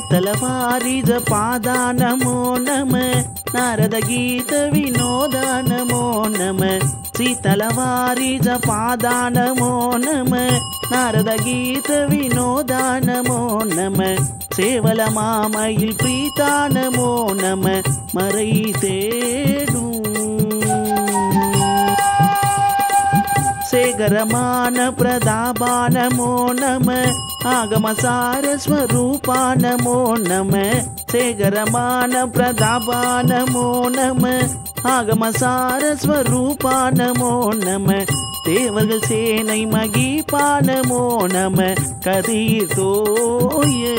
శీతలవారిజ పాదాన నమో నమ నారద గీత వినోద నమో నమ శీతలవారిజ పాదాన నమో నమ నారద గీత వినోద నమో నమ சேவல மாமையில் பிரீதா நமோ நம மறை தேடும் சேகரமான பிரதாபா நமோ நம ஆகம சாரஸ்வரூபா நமோ நம சேகரமான பிரதாபா நமோ நம ஆகம சாரஸ்வரூபா நமோ நம தேவர்கள் சேனை மகிபா நமோ நம கதிர் தோயே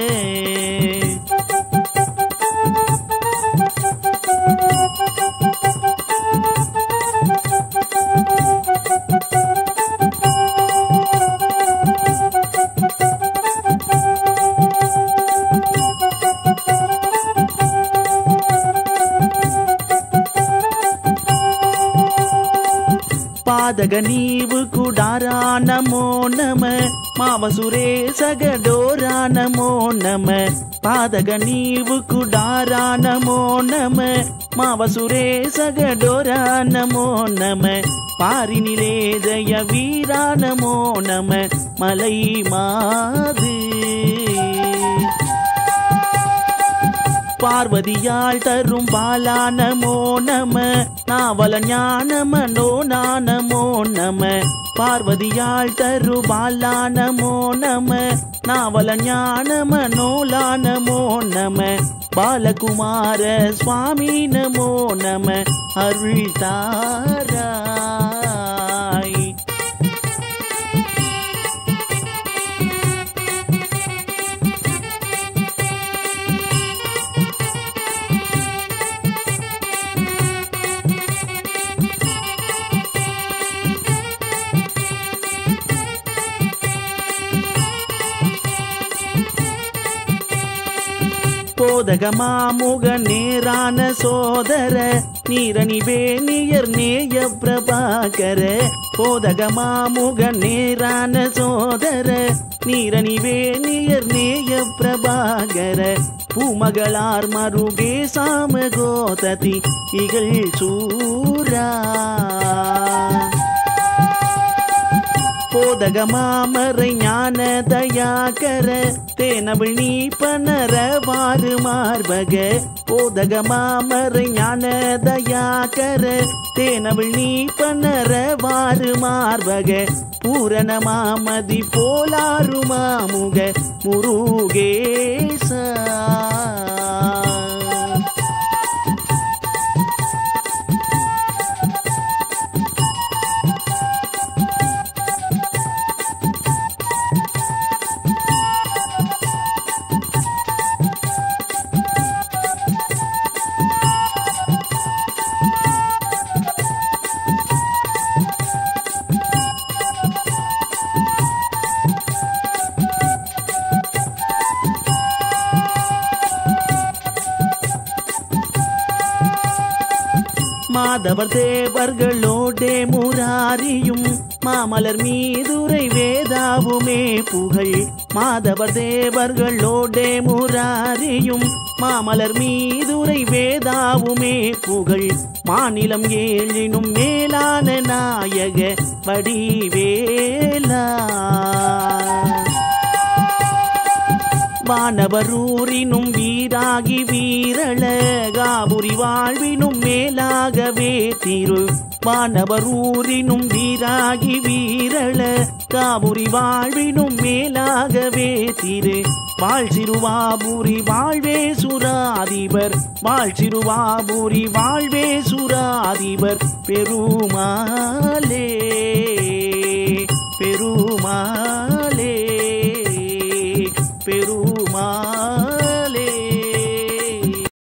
ಪಾದಗ ನೀವು ಕುಡಾರ ನಮೋ ನಮ ಮಾವ ಸುರೇಶಗ ಡೋರ ನಮೋ ನಮ ಪಾದಗ ನೀವು ಕುಡಾರ ನಮೋ ನಮ ಮಾವ ಸುರೇಶಗ ಡೋರ ನಮೋ ನಮ பாரினிலே ஜய வீரா நமோ நம மலை மாது பார்வதியாள் தரும் பாலா நமோ நம நாவல ஞான மனோ நமோ நம பார்வதியாள் தரு பாலா நமோ நம நாவல ஞான மனோலா நமோ நம பாலகுமார சுவாமி நமோ நம அருள் தாராய் போதகமாமுக நேரான சோதர நீரணி வேணியர் நேய பிரபாகர போதகமாமுக நேரான சோதர நீரணி வேணியர் நேய பிரபாகர பூமகளார் மருகே சாம கோததி இகழ் சூரா போதகமாமரை ஞான தயாகர தேனவிழ் நீ பனரவாறு மார்பக போதகமாமரை ஞான தயாகர தேனவிழ் நீ பனரவாறு மார்பக பூரண மாமதி போலாறு மாமுக முருகேசா மாதவர் தேவர்களோடே முராரியும் மாமலர் மீதுரை வேதாவுமே புகழ் மாதவர் தேவர்களோடே முராரியும் மாமலர் மீதுரை வேதாவுமே புகழ் மாநிலம் ஏழினும் மேலான நாயக வடிவேலா வானவரூரினும் வீராகி வீரள காபுரி வாழ்வினும் மேலாகவே திரு வானவரூரினும் வீராகி வீரள காபுரி வாழ்வினும் மேலாகவே திரு வாழ் சிறுவாபுரி வாழ்வே சுராதிபர் வாழ் சிறுவாபுரி வாழ்வே சுராதிபர் பெருமாளே பெருமாளே பெருமாளே